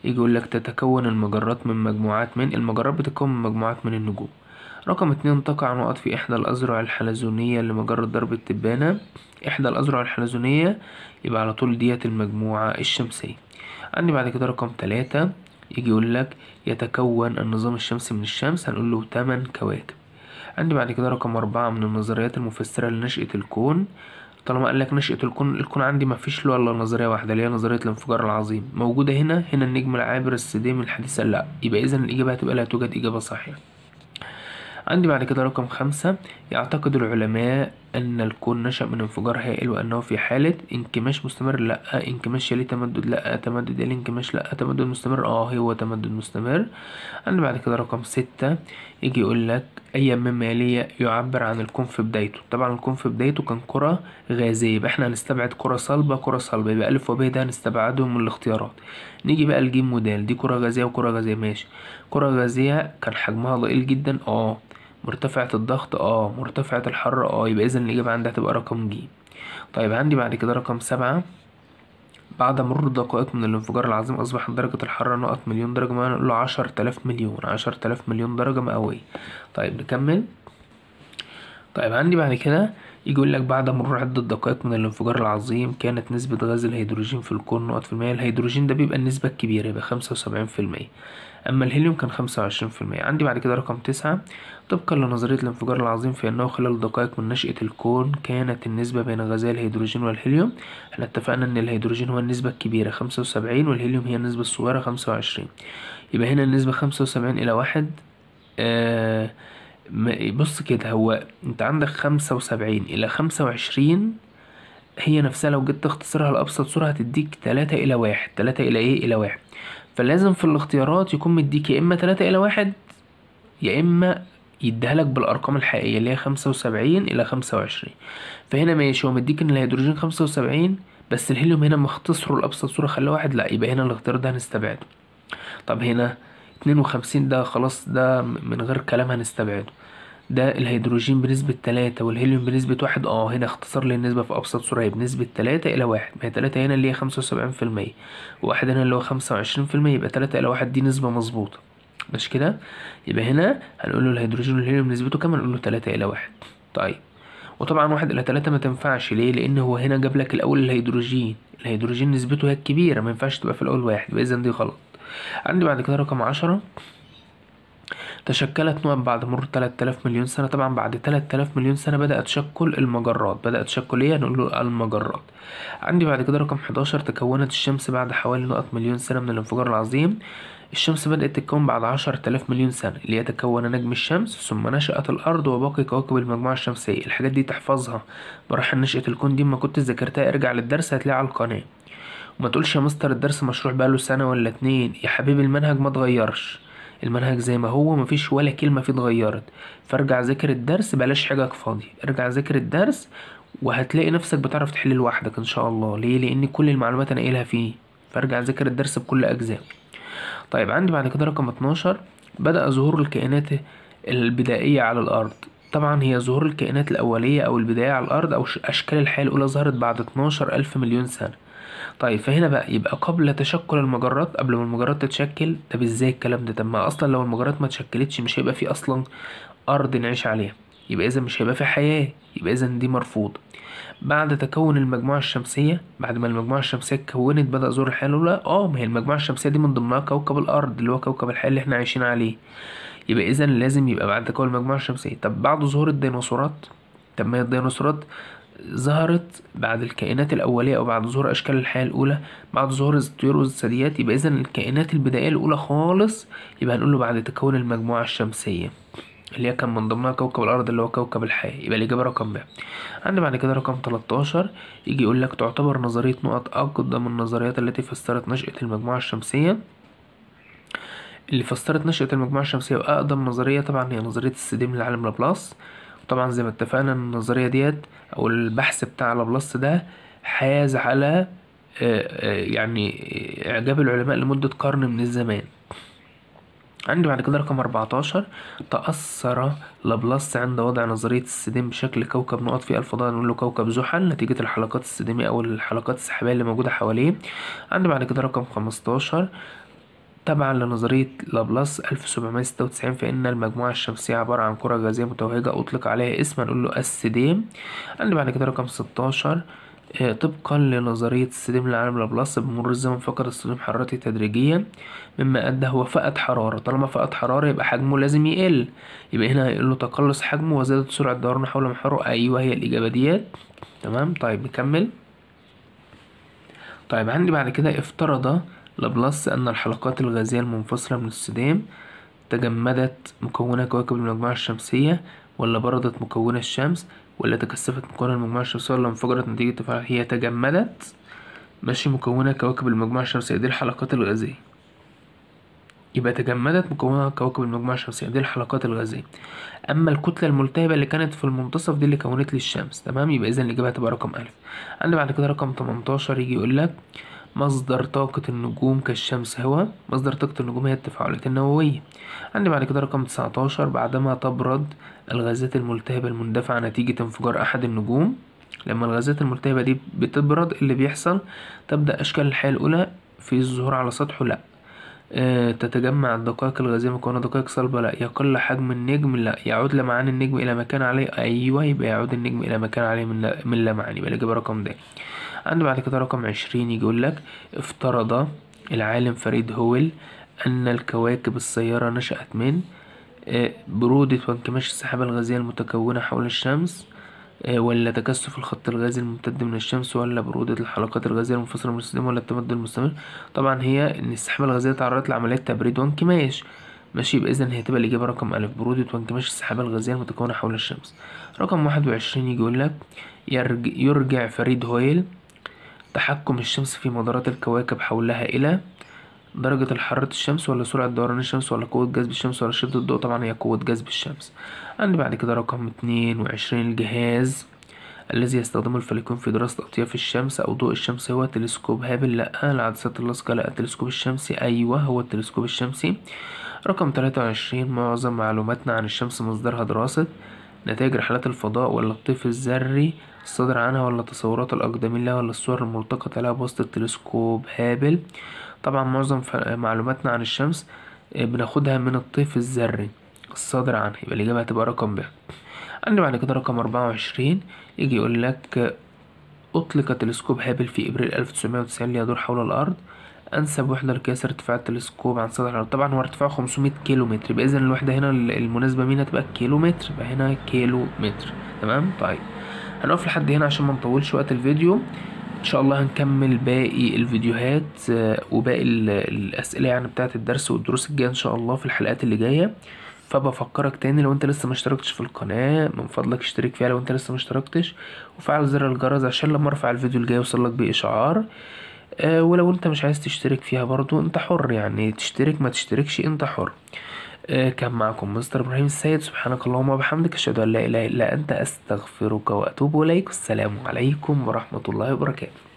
يجي يقول لك تتكون المجرات من مجموعات من المجرات بتتكون من مجموعات من النجوم رقم اتنين تقع نقط في إحدى الأذرع الحلزونية لمجرة درب التبانة إحدى الأذرع الحلزونية يبقى على طول ديت المجموعة الشمسية عندي بعد كده رقم تلاتة يجي يقول لك يتكون النظام الشمسي من الشمس هنقول له تمن كواكب عندي بعد كده رقم أربعة من النظريات المفسرة لنشأة الكون طالما قال لك نشأة الكون الكون عندي مفيش له إلا نظرية واحدة اللي هي نظرية الانفجار العظيم موجودة هنا هنا النجم العابر السديم الحديثة لا يبقى إذا الإجابة هتبقى لا توجد إجابة صحيحة عندي بعد كده رقم خمسة يعتقد العلماء أن الكون نشأ من انفجار هائل وأنه في حالة انكماش مستمر لأ انكماش يلي تمدد لأ تمدد يلي انكماش لأ تمدد مستمر اه هو تمدد مستمر عندي بعد كده رقم ستة يجي يقول لك أي مما يلي يعبر عن الكون في بدايته طبعا الكون في بدايته كان كرة غازية يبقى احنا هنستبعد كرة صلبة كرة صلبة يبقى ألف وب ده هنستبعدهم من الاختيارات نيجي بقى الجيم ودال دي كرة غازية وكرة غازية ماشي كرة غازية كان حجمها ضئيل جدا اه مرتفعة الضغط اه مرتفعة الحرارة اه يبقى اذا الإجابة عندها هتبقى رقم ج طيب عندي بعد كده رقم سبعة بعد مرور دقائق من الانفجار العظيم أصبحت درجة الحرارة نقط مليون درجة مئوية نقول له عشر تلاف مليون عشر تلاف مليون درجة مئوية طيب نكمل طيب عندي بعد كده يجي يقول لك بعد مرور عدة دقائق من الانفجار العظيم كانت نسبة غاز الهيدروجين في الكون نقط في المية الهيدروجين ده بيبقى النسبة الكبيرة يبقى خمسة وسبعين في المية أما الهيليوم كان خمسة وعشرين في المية عندي بعد كده رقم تسعة طبقا لنظرية الانفجار العظيم فإنه خلال دقائق من نشأة الكون كانت النسبة بين غازي الهيدروجين والهيليوم احنا اتفقنا إن الهيدروجين هو النسبة الكبيرة خمسة وسبعين والهيليوم هي النسبة الصغيرة خمسة وعشرين يبقى هنا النسبة خمسة وسبعين إلى واحد آه بص كده هو انت عندك خمسة وسبعين إلى خمسة وعشرين هي نفسها لو جيت تختصرها لأبسط صورة هتديك تلاتة إلى واحد تلاتة إلى إيه إلى واحد فلازم في الاختيارات يكون مديك يا إما تلاتة إلى واحد يا إما يديها لك بالأرقام الحقيقية اللي هي خمسة وسبعين إلى خمسة وعشرين فهنا ماشي هو مديك إن الهيدروجين خمسة وسبعين بس الهيليوم هنا مختصره لأبسط صورة خلاه واحد لأ يبقى هنا الاختيار ده هنستبعده طب هنا اتنين وخمسين ده خلاص ده من غير كلام هنستبعده ده الهيدروجين بنسبة تلاتة والهيليوم بنسبة واحد اه هنا اختصر لي النسبة في أبسط صورة هي بنسبة تلاتة إلى واحد ما هي تلاتة هنا اللي هي خمسة وسبعين في المية وواحد هنا اللي هو خمسة وعشرين في المية يبقى تلاتة إلى واحد دي نسبة مظبوطة مش كده يبقى هنا هنقول له الهيدروجين والهيليوم نسبته كام هنقول له تلاتة إلى واحد طيب وطبعا واحد إلى تلاتة ما تنفعش ليه لأن هو هنا جاب لك الأول الهيدروجين الهيدروجين نسبته هي الكبيرة ما ينفعش تبقى في الأول واحد يبقى إذا دي غلط عندي بعد كده رقم عشرة تشكلت نقط بعد مرور 3000 مليون سنة طبعا بعد 3000 مليون سنة بدأ تشكل المجرات بدأ تشكل ايه هنقول له المجرات عندي بعد كده رقم 11 تكونت الشمس بعد حوالي نقط مليون سنة من الانفجار العظيم الشمس بدأت تتكون بعد 10000 مليون سنة اللي هي تكون نجم الشمس ثم نشأت الأرض وباقي كواكب المجموعة الشمسية الحاجات دي تحفظها مراحل نشأة الكون دي ما كنت ذاكرتها ارجع للدرس هتلاقيها على القناة وما تقولش يا مستر الدرس مشروع بقاله سنة ولا اتنين يا حبيبي المنهج ما اتغيرش المنهج زي ما هو مفيش ولا كلمة فيه اتغيرت فارجع ذاكر الدرس بلاش حاجك فاضي ارجع ذاكر الدرس وهتلاقي نفسك بتعرف تحل لوحدك ان شاء الله ليه لان كل المعلومات انا قايلها فيه فارجع ذاكر الدرس بكل اجزاء طيب عندي بعد كده رقم 12 بدأ ظهور الكائنات البدائية على الأرض طبعا هي ظهور الكائنات الأولية أو البداية على الأرض أو أشكال الحياة الأولى ظهرت بعد 12 ألف مليون سنة طيب فهنا بقى يبقى قبل تشكل المجرات قبل ما المجرات تتشكل طب ازاي الكلام ده طب ما اصلا لو المجرات ما اتشكلتش مش هيبقى في اصلا ارض نعيش عليها يبقى اذا مش هيبقى في حياة يبقى اذا دي مرفوض بعد تكون المجموعة الشمسية بعد ما المجموعة الشمسية اتكونت بدأ ظهور الحياة الأولى اه ما هي المجموعة الشمسية دي من ضمنها كوكب الأرض اللي هو كوكب الحياة اللي احنا عايشين عليه يبقى إذا لازم يبقى بعد تكون المجموعة الشمسية طب بعد ظهور الديناصورات طب ما هي الديناصورات ظهرت بعد الكائنات الأولية أو بعد ظهور أشكال الحياة الأولى بعد ظهور الطيور والثدييات يبقى إذا الكائنات البدائية الأولى خالص يبقى هنقوله بعد تكون المجموعة الشمسية اللي هي كان من ضمنها كوكب الأرض اللي هو كوكب الحياة يبقى الإجابة رقم ب عندي بعد كده رقم 13 يجي يقول لك تعتبر نظرية نقط أقدم النظريات التي فسرت نشأة المجموعة الشمسية اللي فسرت نشأة المجموعة الشمسية وأقدم نظرية طبعا هي نظرية السديم لعالم لابلاس طبعا زي ما اتفقنا ان النظرية ديت او البحث بتاع لابلاس ده حاز على يعني اعجاب العلماء لمدة قرن من الزمان عندي بعد كده رقم 14 تأثر لابلاس عند وضع نظرية السديم بشكل كوكب نقط في الفضاء نقول له كوكب زحل نتيجة الحلقات السديمية أو الحلقات السحابية اللي موجودة حواليه عندي بعد كده رقم 15 تبعا لنظرية لابلاس 1796 فإن المجموعة الشمسية عبارة عن كرة غازية متوهجة أطلق عليها اسم هنقول له السديم عندي بعد كده رقم 16 آه، طبقا لنظرية السديم لعالم لابلاس بمرور الزمن فقد الصوديوم حرارته تدريجيا مما أدى هو فقد حرارة طالما فقد حرارة يبقى حجمه لازم يقل يبقى هنا هيقول له تقلص حجمه وزادت سرعة دورانه حول محوره أيوه هي الإجابة ديت تمام طيب نكمل طيب عندي بعد كده افترض لابلاس أن الحلقات الغازية المنفصلة من السديم تجمدت مكونة كواكب المجموعة الشمسية ولا بردت مكونة الشمس ولا تكثفت مكونة المجموعة الشمسية ولا انفجرت نتيجة تفاعل هي تجمدت ماشي مكونة كواكب المجموعة الشمسية دي الحلقات الغازية يبقى تجمدت مكونة كواكب المجموعة الشمسية دي الحلقات الغازية أما الكتلة الملتهبة اللي كانت في المنتصف دي اللي كونت لي الشمس تمام يبقى إذا الإجابة هتبقى رقم ألف عندي بعد كده رقم 18 يجي يقول لك مصدر طاقة النجوم كالشمس هو مصدر طاقة النجوم هي التفاعلات النووية عندي بعد كده رقم 19 بعدما تبرد الغازات الملتهبة المندفعة نتيجة انفجار أحد النجوم لما الغازات الملتهبة دي بتبرد اللي بيحصل تبدأ أشكال الحياة الأولى في الظهور على سطحه لأ آه، تتجمع الدقائق الغازية مكونة دقائق صلبة لا يقل حجم النجم لا يعود لمعان النجم إلى مكان عليه أيوه يبقى يعود النجم إلى مكان عليه من لا من لمعان يبقى الإجابة رقم د عندي بعد كده رقم عشرين يجي يقول لك افترض العالم فريد هويل أن الكواكب السيارة نشأت من آه، برودة وانكماش السحابة الغازية المتكونة حول الشمس آه، ولا تكثف الخط الغازي الممتد من الشمس ولا برودة الحلقات الغازية المنفصلة من السديم ولا التمدد المستمر طبعا هي ان السحابة الغازية تعرضت لعملية تبريد وانكماش ماشي يبقى اذا هي تبقى الإجابة رقم ألف برودة وانكماش السحابة الغازية المتكونة حول الشمس رقم واحد وعشرين يجي يقول لك يرجع, يرجع فريد هويل تحكم الشمس في مدارات الكواكب حولها إلى درجة حرارة الشمس ولا سرعة دوران الشمس ولا قوة جذب الشمس ولا شدة الضوء طبعا هي قوة جذب الشمس عندي بعد كده رقم اتنين وعشرين الجهاز الذي يستخدمه الفلكيون في دراسة أطياف الشمس أو ضوء الشمس هو تلسكوب هابل لأ العدسات اللاصقة لأ التلسكوب الشمسي أيوه هو التلسكوب الشمسي رقم تلاتة وعشرين معظم معلوماتنا عن الشمس مصدرها دراسة نتائج رحلات الفضاء ولا الطيف الذري الصادر عنها ولا تصورات الأقدمين لها ولا الصور الملتقطة لها بواسطة تلسكوب هابل طبعا معظم معلوماتنا عن الشمس آه، بناخدها من الطيف الذري الصادر عنها يبقى الإجابة هتبقى رقم ب عندي بعد كده رقم أربعة وعشرين يجي يقول لك آه، أطلق تلسكوب هابل في إبريل ألف تسعمية وتسعين ليدور حول الأرض أنسب وحدة لقياس ارتفاع التلسكوب عن سطح الأرض طبعا هو ارتفاعه 500 كيلو متر يبقى إذا الوحدة هنا المناسبة مين هتبقى كيلو متر يبقى هنا كيلو متر تمام طيب هنقف لحد هنا عشان ما نطولش وقت الفيديو ان شاء الله هنكمل باقي الفيديوهات آه، وباقي الاسئله يعني بتاعه الدرس والدروس الجايه ان شاء الله في الحلقات اللي جايه فبفكرك تاني لو انت لسه ما اشتركتش في القناه من فضلك اشترك فيها لو انت لسه ما اشتركتش وفعل زر الجرس عشان لما ارفع الفيديو الجاي يوصلك باشعار أه ولو انت مش عايز تشترك فيها برضو انت حر يعني تشترك ما تشتركش انت حر أه كان معكم مستر ابراهيم السيد سبحانك اللهم وبحمدك اشهد ان لا اله الا انت استغفرك واتوب اليك والسلام عليكم ورحمه الله وبركاته